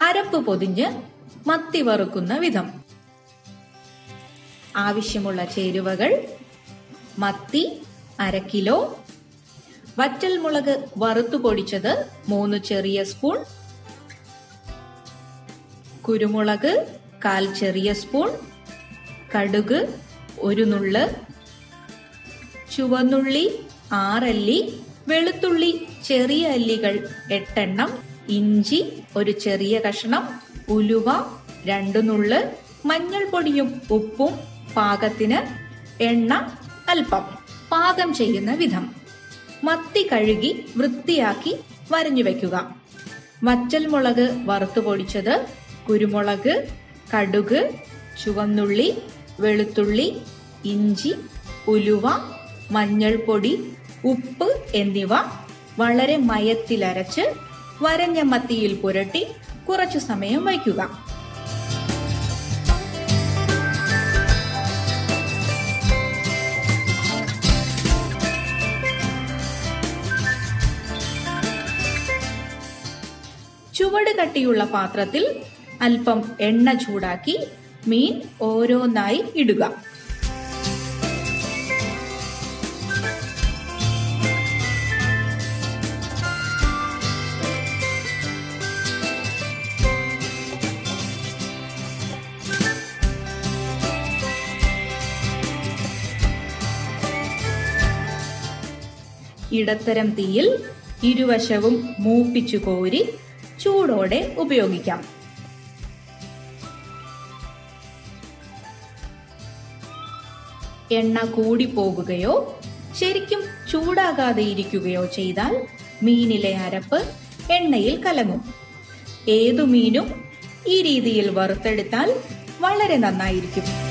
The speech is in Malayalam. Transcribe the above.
അരപ്പ് പൊതിഞ്ഞ് മത്തി വറുക്കുന്ന വിധം ആവശ്യമുള്ള ചേരുവകൾ മത്തി അര കിലോ വറ്റൽ മുളക് വറുത്തു പൊടിച്ചത് മൂന്ന് ചെറിയ സ്പൂൺ കുരുമുളക് കാൽ ചെറിയ സ്പൂൺ കടുക് ഒരു നുള്ള് ചുവന്നുള്ളി ആറല്ലി വെളുത്തുള്ളി ചെറിയ അല്ലികൾ എട്ടെണ്ണം ഇഞ്ചി ഒരു ചെറിയ കഷ്ണം ഉലുവ രണ്ടു നുള്ള് മഞ്ഞൾപ്പൊടിയും ഉപ്പും പാകത്തിന് എണ്ണ അല്പം പാകം ചെയ്യുന്ന വിധം മത്തി കഴുകി വൃത്തിയാക്കി വരഞ്ഞു വെക്കുക വറ്റൽ മുളക് വറുത്തു പൊടിച്ചത് കുരുമുളക് കടുക് ചുവന്നുള്ളി വെളുത്തുള്ളി ഇഞ്ചി ഉലുവ മഞ്ഞൾപ്പൊടി ഉപ്പ് എന്നിവ വളരെ മയത്തിലരച്ച് വരഞ്ഞ മത്തിയിൽ പുരട്ടി കുറച്ചു സമയം വയ്ക്കുക ചുവട് കട്ടിയുള്ള പാത്രത്തിൽ അല്പം എണ്ണ ചൂടാക്കി മീൻ ഓരോന്നായി ഇടുക ഇടത്തരം തീയിൽ ഇരുവശവും മൂപ്പിച്ചു കോരി ചൂടോടെ ഉപയോഗിക്കാം എണ്ണ കൂടിപ്പോകുകയോ ശരിക്കും ചൂടാകാതെ ഇരിക്കുകയോ ചെയ്താൽ മീനിലെ അരപ്പ് എണ്ണയിൽ കലങ്ങും ഏതു മീനും ഈ രീതിയിൽ വറുത്തെടുത്താൽ വളരെ നന്നായിരിക്കും